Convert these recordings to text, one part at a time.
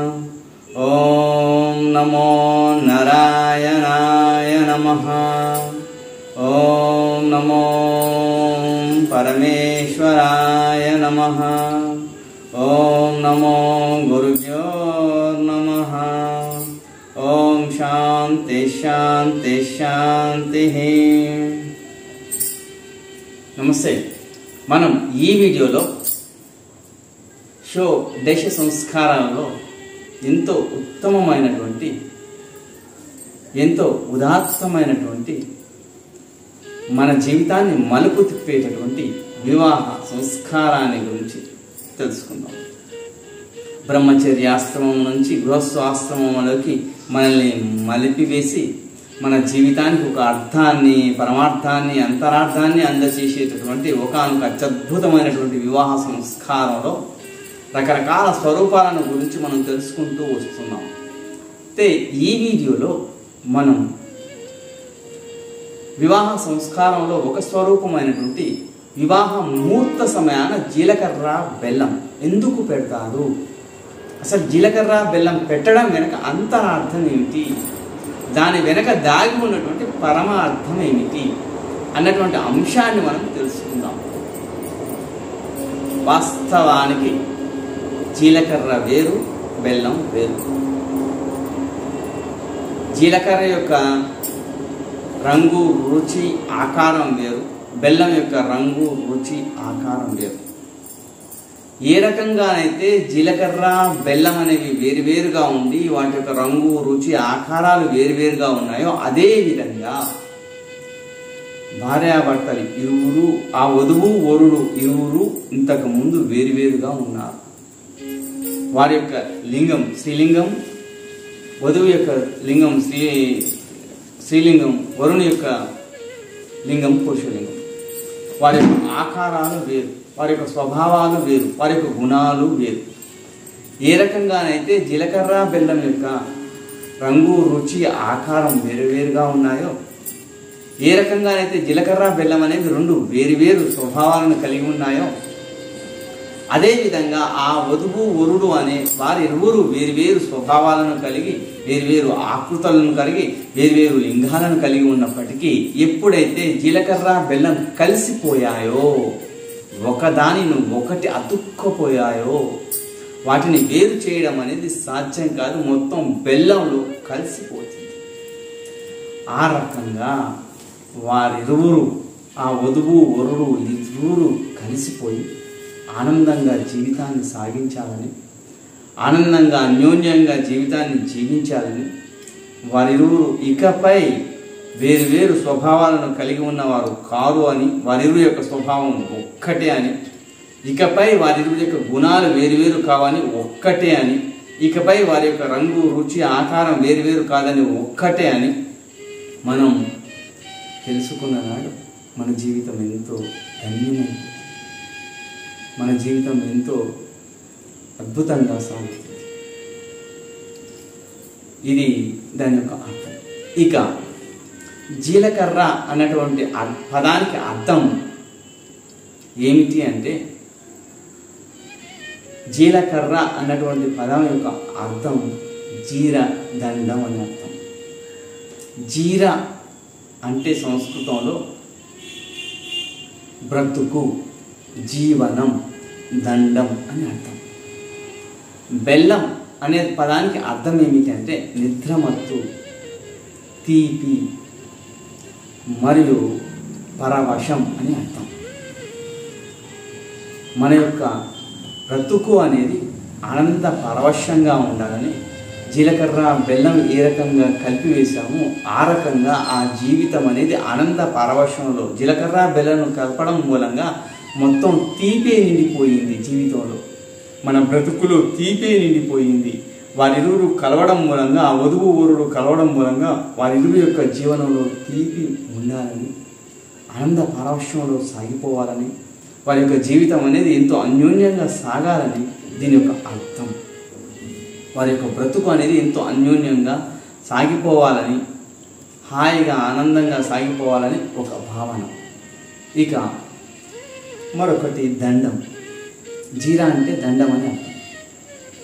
ఓం నమో నారాయణాయ నమ ఓం నమో పరమేశ్వరాయ నమ ఓం నమో గురుభ్యో నమ ఓం శాంతి శాంతి శాంతి నమస్తే మనం ఈ వీడియోలో షో దేశ సంస్కారాలలో ఎంతో ఉత్తమమైనటువంటి ఎంతో ఉదాత్తమైనటువంటి మన జీవితాన్ని మలుపు తిప్పేటటువంటి వివాహ సంస్కారాన్ని గురించి తెలుసుకుందాం బ్రహ్మచర్యాశ్రమం నుంచి గృహస్థాశ్రమంలోకి మనల్ని మలిపివేసి మన జీవితానికి ఒక అర్థాన్ని పరమార్థాన్ని అంతరార్థాన్ని అందజేసేటటువంటి ఒకనొక అత్యద్భుతమైనటువంటి వివాహ సంస్కారంలో రకరకాల స్వరూపాలను గురించి మనం తెలుసుకుంటూ వస్తున్నాం అయితే ఈ వీడియోలో మనం వివాహ సంస్కారంలో ఒక స్వరూపమైనటువంటి వివాహ ముహూర్త సమయాన జీలకర్ర బెల్లం ఎందుకు పెడతారు అసలు జీలకర్ర బెల్లం పెట్టడం వెనక అంతరార్థం ఏమిటి దాని వెనక దాగి ఉన్నటువంటి పరమార్థం ఏమిటి అన్నటువంటి అంశాన్ని మనం తెలుసుకుందాం వాస్తవానికి జీలకర్ర వేరు బెల్లం వేరు జీలకర్ర యొక్క రంగు రుచి ఆకారం వేరు బెల్లం యొక్క రంగు రుచి ఆకారం వేరు ఏ రకంగానైతే జీలకర్ర బెల్లం అనేవి వేరువేరుగా ఉండి వాటి యొక్క రంగు రుచి ఆకారాలు వేరువేరుగా ఉన్నాయో అదే విధంగా భార్యాభర్తలు ఇరువురు ఆ వధువు వరుడు ఇరువురు ఇంతకు ముందు వేరువేరుగా ఉన్నారు వారి యొక్క లింగం శ్రీలింగం వధువు యొక్క లింగం శ్రీ శ్రీలింగం వరుణి యొక్క లింగం పురుషలింగం వారి యొక్క ఆకారాలు వేరు వారి యొక్క స్వభావాలు వేరు వారి యొక్క గుణాలు వేరు ఏ రకంగానైతే జీలకర్ర బెల్లం యొక్క రంగు రుచి ఆకారం వేరువేరుగా ఉన్నాయో ఏ రకంగానైతే జీలకర్ర బెల్లం అనేవి రెండు వేరువేరు స్వభావాలను కలిగి ఉన్నాయో అదేవిధంగా ఆ వధువు వరుడు అనే వారిరువురు వేరువేరు స్వభావాలను కలిగి వేరువేరు ఆకృతులను కలిగి వేరువేరు లింగాలను కలిగి ఉన్నప్పటికీ ఎప్పుడైతే జీలకర్ర బెల్లం కలిసిపోయాయో ఒకదానిని ఒకటి అతుక్కపోయాయో వాటిని వేరు చేయడం అనేది సాధ్యం కాదు మొత్తం బెల్లంలో కలిసిపోతుంది ఆ రకంగా వారిరువురు ఆ వధువు వరుడు ఇరువురు కలిసిపోయి ఆనందంగా జీవితాన్ని సాగించాలని ఆనందంగా అన్యోన్యంగా జీవితాన్ని జీవించాలని వారిరువురు ఇకపై వేరు వేరు స్వభావాలను కలిగి ఉన్నవారు కారు అని వారిరువు యొక్క స్వభావం ఒక్కటే అని ఇకపై వారిరువు యొక్క గుణాలు వేరువేరు కావని ఒక్కటే అని ఇకపై వారి యొక్క రంగు రుచి ఆకారం వేరువేరు కాదని ఒక్కటే అని మనం తెలుసుకున్న నాడు మన జీవితం ఎంతో ధన్యమైంది మన జీవితం ఎంతో అద్భుతంగా సాగుతుంది ఇది దాని యొక్క అర్థం ఇక జీలకర్ర అన్నటువంటి అర్- పదానికి అర్థం ఏమిటి అంటే జీలకర్ర అన్నటువంటి పదం యొక్క అర్థం జీర దండం అని అర్థం జీర అంటే సంస్కృతంలో బ్రతుకు జీవనం దండం అని అర్థం బెల్లం అనే పదానికి అర్థం ఏమిటి అంటే నిద్రమత్తు తీపి మరియు పరవశం అని అర్థం మన యొక్క బ్రతుకు అనేది ఆనంద పరవశంగా ఉండాలని జీలకర్ర బెల్లం ఏ రకంగా కలిపి వేసామో ఆ రకంగా ఆ జీవితం అనేది ఆనంద పరవశంలో జీలకర్ర బెల్లం కలపడం మూలంగా మొత్తం తీపే నిండిపోయింది జీవితంలో మన బ్రతుకులో తీపే నిండిపోయింది వారిరువురు కలవడం మూలంగా ఆ వధువు ఊరుడు కలవడం మూలంగా వారిరువు యొక్క జీవనంలో తీపి ఉండాలని ఆనంద పారవశ్యంలో సాగిపోవాలని వారి యొక్క జీవితం అనేది ఎంతో అన్యోన్యంగా సాగాలని దీని యొక్క అర్థం వారి యొక్క బ్రతుకు అనేది ఎంతో అన్యోన్యంగా సాగిపోవాలని హాయిగా ఆనందంగా సాగిపోవాలని ఒక భావన ఇక మరొకటి దండం జీరా అంటే దండం అని అర్థం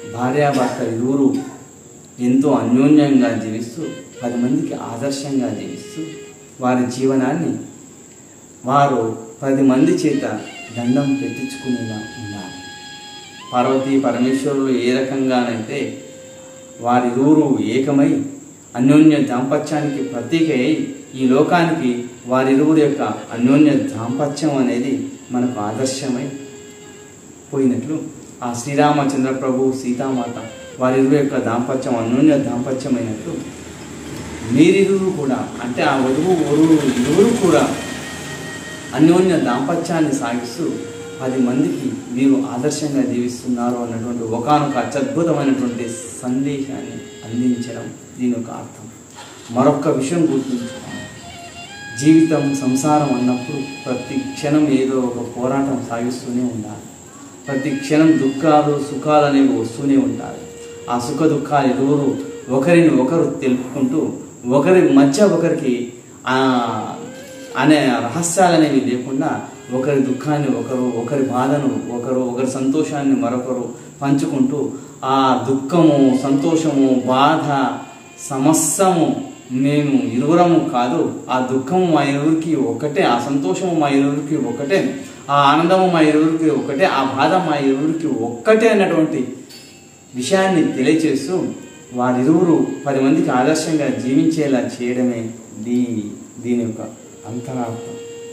భార్యాభర్త ఇరువురు ఎంతో అన్యోన్యంగా జీవిస్తూ పది మందికి ఆదర్శంగా జీవిస్తూ వారి జీవనాన్ని వారు పది మంది చేత దండం పెట్టించుకునేలా ఉండాలి పార్వతీ పరమేశ్వరులు ఏ రకంగానైతే వారిరువురు ఏకమై అన్యోన్య దాంపత్యానికి ప్రతీక అయి ఈ లోకానికి వారిరువురు యొక్క అన్యోన్య దాంపత్యం అనేది మనకు ఆదర్శమై పోయినట్లు ఆ శ్రీరామచంద్ర ప్రభు సీతామాత వారిరువురు యొక్క దాంపత్యం అన్యోన్య దాంపత్యమైనట్లు మీరిరువురు కూడా అంటే ఆ వధువు వరువు ఇరువురు కూడా అన్యోన్య దాంపత్యాన్ని సాగిస్తూ పది మందికి మీరు ఆదర్శంగా జీవిస్తున్నారు అన్నటువంటి ఒకనొక అత్యద్భుతమైనటువంటి సందేశాన్ని అందించడం దీని యొక్క అర్థం మరొక విషయం గుర్తుంచుకోండి జీవితం సంసారం అన్నప్పుడు ప్రతి క్షణం ఏదో ఒక పోరాటం సాగిస్తూనే ఉండాలి ప్రతి క్షణం దుఃఖాలు సుఖాలు అనేవి వస్తూనే ఉంటాయి ఆ సుఖ దుఃఖాలు ఇరువురు ఒకరిని ఒకరు తెలుపుకుంటూ ఒకరి మధ్య ఒకరికి ఆ అనే రహస్యాలు అనేవి లేకుండా ఒకరి దుఃఖాన్ని ఒకరు ఒకరి బాధను ఒకరు ఒకరి సంతోషాన్ని మరొకరు పంచుకుంటూ ఆ దుఃఖము సంతోషము బాధ సమస్తము మేము ఇరువురము కాదు ఆ దుఃఖము మా ఇరువురికి ఒకటే ఆ సంతోషము మా ఇరువురికి ఒకటే ఆ ఆనందము మా ఇరువురికి ఒకటే ఆ బాధ మా ఇరువురికి ఒక్కటే అన్నటువంటి విషయాన్ని తెలియచేస్తూ వారిరువురు పది మందికి ఆదర్శంగా జీవించేలా చేయడమే దీ దీని యొక్క అంతరార్థం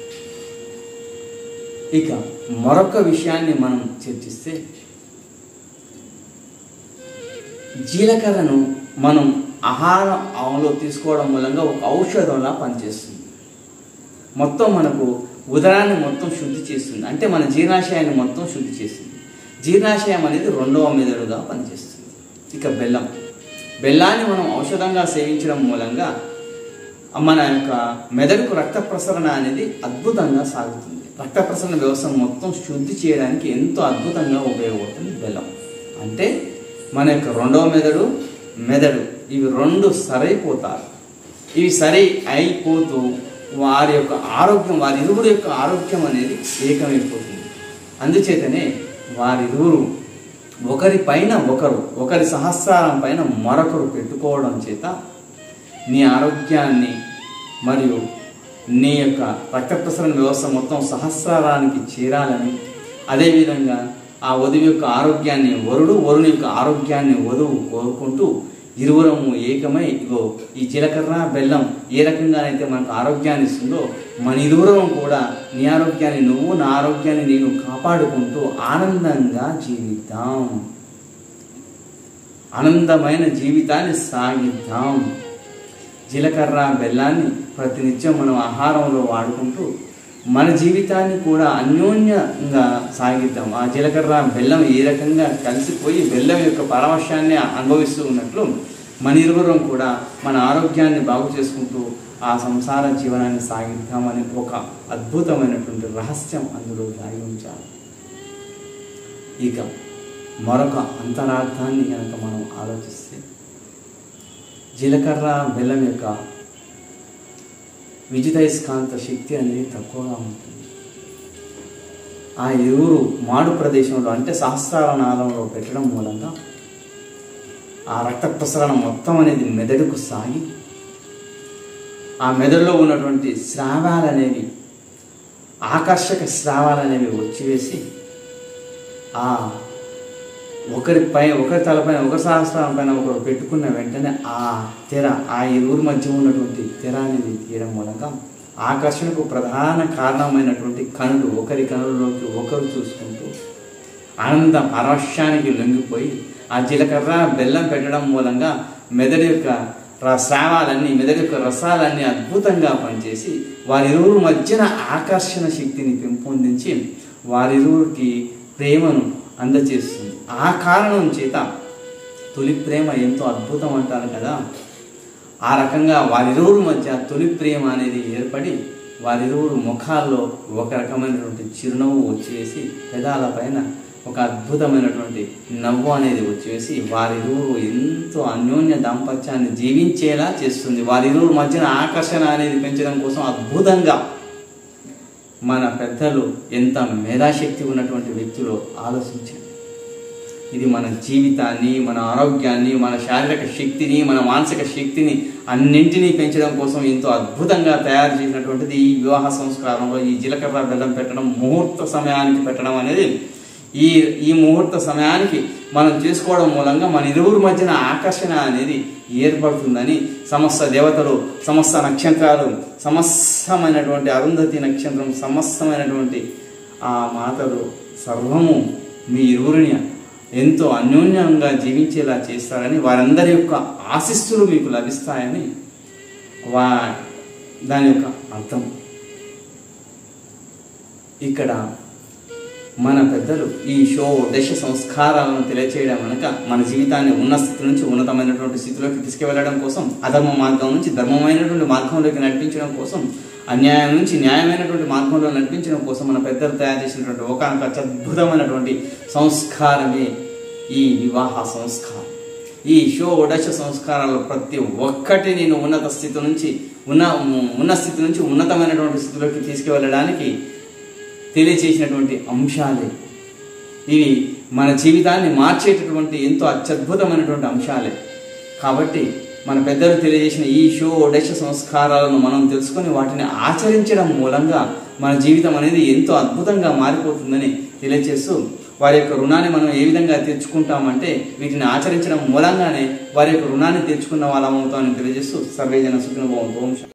ఇక మరొక విషయాన్ని మనం చర్చిస్తే జీలకర్రను మనం ఆహారం ఆవులో తీసుకోవడం మూలంగా ఒక ఔషధంలా పనిచేస్తుంది మొత్తం మనకు ఉదరాన్ని మొత్తం శుద్ధి చేస్తుంది అంటే మన జీర్ణాశయాన్ని మొత్తం శుద్ధి చేస్తుంది జీర్ణాశయం అనేది రెండవ మెదడుగా పనిచేస్తుంది ఇక బెల్లం బెల్లాన్ని మనం ఔషధంగా సేవించడం మూలంగా మన యొక్క మెదడుకు రక్త ప్రసరణ అనేది అద్భుతంగా సాగుతుంది రక్త ప్రసరణ వ్యవస్థ మొత్తం శుద్ధి చేయడానికి ఎంతో అద్భుతంగా ఉపయోగపడుతుంది బెల్లం అంటే మన యొక్క రెండవ మెదడు మెదడు ఇవి రెండు సరైపోతారు ఇవి సరి అయిపోతూ వారి యొక్క ఆరోగ్యం వారి ఇరువురు యొక్క ఆరోగ్యం అనేది ఏకమైపోతుంది అందుచేతనే వారిరువురు ఒకరి పైన ఒకరు ఒకరి సహస్రారం పైన మరొకరు పెట్టుకోవడం చేత నీ ఆరోగ్యాన్ని మరియు నీ యొక్క రక్త ప్రసరణ వ్యవస్థ మొత్తం సహస్రారానికి చేరాలని అదేవిధంగా ఆ వధువు యొక్క ఆరోగ్యాన్ని వరుడు వరుని యొక్క ఆరోగ్యాన్ని వధువు కోరుకుంటూ ఇరువురము ఏకమై ఇగో ఈ జీలకర్ర బెల్లం ఏ రకంగానైతే మనకు ఆరోగ్యాన్ని ఇస్తుందో మన ఇరువురం కూడా నీ ఆరోగ్యాన్ని నువ్వు నా ఆరోగ్యాన్ని నేను కాపాడుకుంటూ ఆనందంగా జీవిద్దాం ఆనందమైన జీవితాన్ని సాగిద్దాం జీలకర్ర బెల్లాన్ని ప్రతినిత్యం మనం ఆహారంలో వాడుకుంటూ మన జీవితాన్ని కూడా అన్యోన్యంగా సాగిద్దాం ఆ జీలకర్ర బెల్లం ఏ రకంగా కలిసిపోయి బెల్లం యొక్క పరవశాన్ని అనుభవిస్తూ ఉన్నట్లు మన ఇరువురం కూడా మన ఆరోగ్యాన్ని బాగు చేసుకుంటూ ఆ సంసార జీవనాన్ని సాగిద్దామని ఒక అద్భుతమైనటువంటి రహస్యం అందులో దాగి ఉంచాలి ఇక మరొక అంతరార్థాన్ని కనుక మనం ఆలోచిస్తే జీలకర్ర బెల్లం యొక్క విద్యుదయస్కాంత శక్తి అనేది తక్కువగా ఉంటుంది ఆ ఇరువురు మాడు ప్రదేశంలో అంటే సహస్రాల నాళంలో పెట్టడం మూలంగా ఆ రక్త ప్రసరణ మొత్తం అనేది మెదడుకు సాగి ఆ మెదడులో ఉన్నటువంటి స్రావాలు అనేవి ఆకర్షక స్రావాలు అనేవి వచ్చివేసి ఆ ఒకరి పై ఒకరి తలపైన ఒకరి సహస్రం పైన ఒకరు పెట్టుకున్న వెంటనే ఆ తెర ఆ ఇరువురి మధ్య ఉన్నటువంటి తెర అనేది తీయడం మూలంగా ఆకర్షణకు ప్రధాన కారణమైనటువంటి కనులు ఒకరి కనులలోకి ఒకరు చూసుకుంటూ ఆనంద పరవశానికి లొంగిపోయి ఆ జీలకర్ర బెల్లం పెట్టడం మూలంగా మెదడు యొక్క ర- స్రావాలన్నీ మెదడు యొక్క రసాలన్నీ అద్భుతంగా పనిచేసి వారిరువురు మధ్యన ఆకర్షణ శక్తిని పెంపొందించి వారిరువురికి ప్రేమను అందచేస్తుంది ఆ కారణం చేత తొలి ప్రేమ ఎంతో అద్భుతం అంటారు కదా ఆ రకంగా వారిరువురు మధ్య తొలి ప్రేమ అనేది ఏర్పడి వారిరువురు ముఖాల్లో ఒక రకమైనటువంటి చిరునవ్వు వచ్చేసి పెదాల పైన ఒక అద్భుతమైనటువంటి నవ్వు అనేది వచ్చేసి వారిరువురు ఎంతో అన్యోన్య దాంపత్యాన్ని జీవించేలా చేస్తుంది వారిరువురు మధ్యన ఆకర్షణ అనేది పెంచడం కోసం అద్భుతంగా మన పెద్దలు ఎంత మేధాశక్తి ఉన్నటువంటి వ్యక్తులు ఆలోచించండి ఇది మన జీవితాన్ని మన ఆరోగ్యాన్ని మన శారీరక శక్తిని మన మానసిక శక్తిని అన్నింటినీ పెంచడం కోసం ఎంతో అద్భుతంగా తయారు చేసినటువంటిది ఈ వివాహ సంస్కారంలో ఈ జీలకర్ర బెల్లం పెట్టడం ముహూర్త సమయానికి పెట్టడం అనేది ఈ ఈ ముహూర్త సమయానికి మనం చేసుకోవడం మూలంగా మన ఇరువురి మధ్యన ఆకర్షణ అనేది ఏర్పడుతుందని సమస్త దేవతలు సమస్త నక్షత్రాలు సమస్తమైనటువంటి అరుంధతి నక్షత్రం సమస్తమైనటువంటి ఆ మాతలు సర్వము మీ ఇరువురిని ఎంతో అన్యోన్యంగా జీవించేలా చేస్తారని వారందరి యొక్క ఆశిస్సులు మీకు లభిస్తాయని వా దాని యొక్క అర్థం ఇక్కడ మన పెద్దలు ఈ షో దశ సంస్కారాలను తెలియచేయడం కనుక మన జీవితాన్ని ఉన్న స్థితి నుంచి ఉన్నతమైనటువంటి స్థితిలోకి తీసుకువెళ్ళడం కోసం అధర్మ మార్గం నుంచి ధర్మమైనటువంటి మార్గంలోకి నడిపించడం కోసం అన్యాయం నుంచి న్యాయమైనటువంటి మార్గంలో నడిపించడం కోసం మన పెద్దలు తయారు చేసినటువంటి ఒక అద్భుతమైనటువంటి సంస్కారమే ఈ వివాహ సంస్కారం ఈ షో దశ సంస్కారాలు ప్రతి ఒక్కటి నేను ఉన్నత స్థితి నుంచి ఉన్న ఉన్న స్థితి నుంచి ఉన్నతమైనటువంటి స్థితిలోకి తీసుకువెళ్ళడానికి తెలియచేసినటువంటి అంశాలే ఇవి మన జీవితాన్ని మార్చేటటువంటి ఎంతో అత్యద్భుతమైనటువంటి అంశాలే కాబట్టి మన పెద్దలు తెలియజేసిన ఈ షో దశ సంస్కారాలను మనం తెలుసుకొని వాటిని ఆచరించడం మూలంగా మన జీవితం అనేది ఎంతో అద్భుతంగా మారిపోతుందని తెలియజేస్తూ వారి యొక్క రుణాన్ని మనం ఏ విధంగా తీర్చుకుంటామంటే వీటిని ఆచరించడం మూలంగానే వారి యొక్క రుణాన్ని తీర్చుకున్న వాళ్ళమవుతామని తెలియజేస్తూ సర్వేజన సుఖిన భవంతు